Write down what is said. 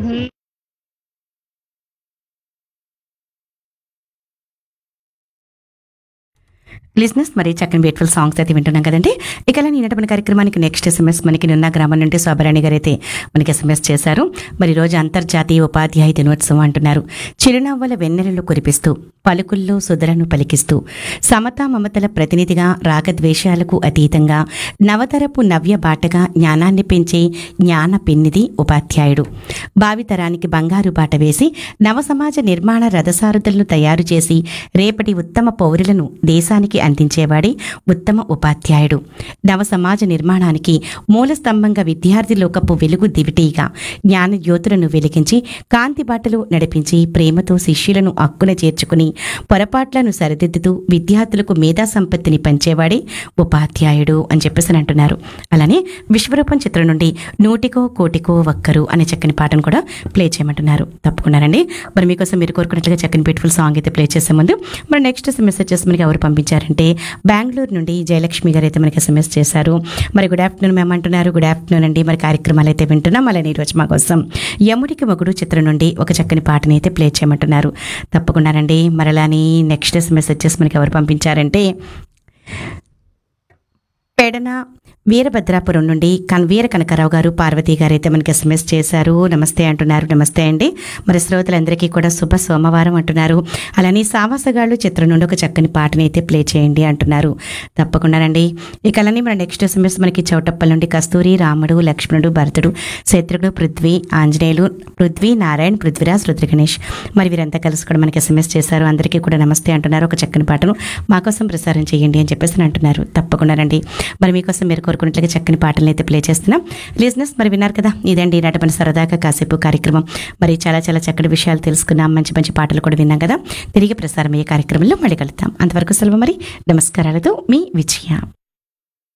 లిజినెస్ మరి చక్కని బ్యూటిఫుల్ సాంగ్స్ అయితే వింటున్నాం కదండి ఇక అలా నిన్నటి మన కార్యక్రమానికి నెక్స్ట్ ఎస్ఎంఎస్ మనకి నిన్న గ్రామం నుండి శోభరాణి గారు అయితే మనకి ఎస్ఎంఎస్ చేశారు మరి ఈ రోజు అంతర్జాతీయ ఉపాధ్యాయ దినోత్సవం అంటున్నారు చిరునవ్వుల వెన్నెలలు కురిపిస్తూ పలుకుల్లో సుధలను పలికిస్తూ సమతా మమతల ప్రతినిధిగా రాగద్వేషాలకు అతీతంగా నవతరపు నవ్య బాటగా జ్ఞానాన్ని పెంచే జ్ఞాన పెన్నిది ఉపాధ్యాయుడు భావితరానికి బంగారు బాట వేసి నవ సమాజ నిర్మాణ రథసారథులను తయారు చేసి రేపటి ఉత్తమ పౌరులను దేశానికి అందించేవాడే ఉత్తమ ఉపాధ్యాయుడు నవ సమాజ నిర్మాణానికి మూల స్తంభంగా విద్యార్థి లోకపు వెలుగు దివిటీగా జ్ఞాన జ్యోతులను వెలిగించి కాంతి బాటలు నడిపించి ప్రేమతో శిష్యులను అక్కున చేర్చుకుని పొరపాట్లను సరిదిద్దుతూ విద్యార్థులకు మేధా సంపత్తిని పంచేవాడే ఉపాధ్యాయుడు అని చెప్పేసి అని అంటున్నారు అలానే విశ్వరూపం చిత్రం నుండి నూటికో కోటికో ఒక్కరు అనే చక్కని పాటను కూడా ప్లే చేయమంటున్నారు తప్పకుండానండి మరి మీకోసం మీరు కోరుకున్నట్లుగా చక్కని బ్యూటిఫుల్ సాంగ్ అయితే ప్లే చేసే ముందు మరి నెక్స్ట్ మెసేజెస్ మనకి ఎవరు పంపించారంటే బెంగళూరు నుండి జయలక్ష్మి గారు అయితే మనకి ఎస్ఎంఎస్ చేశారు మరి గుడ్ ఆఫ్టర్నూన్ మేము అంటున్నారు గుడ్ ఆఫ్టర్నూన్ అండి మరి కార్యక్రమాలు అయితే వింటున్నాం అలానే ఈరోజు మా కోసం యముడికి మొగుడు చిత్రం నుండి ఒక చక్కని పాటని అయితే ప్లే చేయమంటున్నారు తప్పకుండానండి మరి అలానే నెక్స్ట్ మెసేజెస్ మనకి ఎవరు పంపించారంటే పెడన వీరభద్రాపురం నుండి కన్ వీర కనకారావు గారు పార్వతి గారు అయితే మనకి ఎస్ఎంఎస్ చేశారు నమస్తే అంటున్నారు నమస్తే అండి మరి శ్రోతలందరికీ కూడా శుభ సోమవారం అంటున్నారు అలానే సావాసగాళ్ళు చిత్రం నుండి ఒక చక్కని పాటని అయితే ప్లే చేయండి అంటున్నారు తప్పకుండానండి ఇక అలానే మన నెక్స్ట్ ఎస్ఎంఎస్ మనకి చౌటప్పల్ నుండి కస్తూరి రాముడు లక్ష్మణుడు భరతుడు శత్రుఘ్నుడు పృథ్వీ ఆంజనేయులు పృథ్వీ నారాయణ్ పృథ్వీరాజ్ రుద్ర గణేష్ మరి వీరంతా కలిసి కూడా మనకి ఎస్ఎంఎస్ చేశారు అందరికీ కూడా నమస్తే అంటున్నారు ఒక చక్కని పాటను మా కోసం ప్రసారం చేయండి అని చెప్పేసి అని అంటున్నారు తప్పకుండానండి మరి మీకోసం మీరు కోరుకున్నట్లుగా చక్కని పాటలను అయితే ప్లే చేస్తున్నాం లిజినెస్ మరి విన్నారు కదా ఇదండి ఈనాటి మన సరదాగా కాసేపు కార్యక్రమం మరి చాలా చాలా చక్కటి విషయాలు తెలుసుకున్నాం మంచి మంచి పాటలు కూడా విన్నాం కదా తిరిగి ప్రసారం అయ్యే కార్యక్రమంలో మళ్ళీ కలుద్దాం అంతవరకు సెలవు మరి నమస్కారాలతో మీ విజయ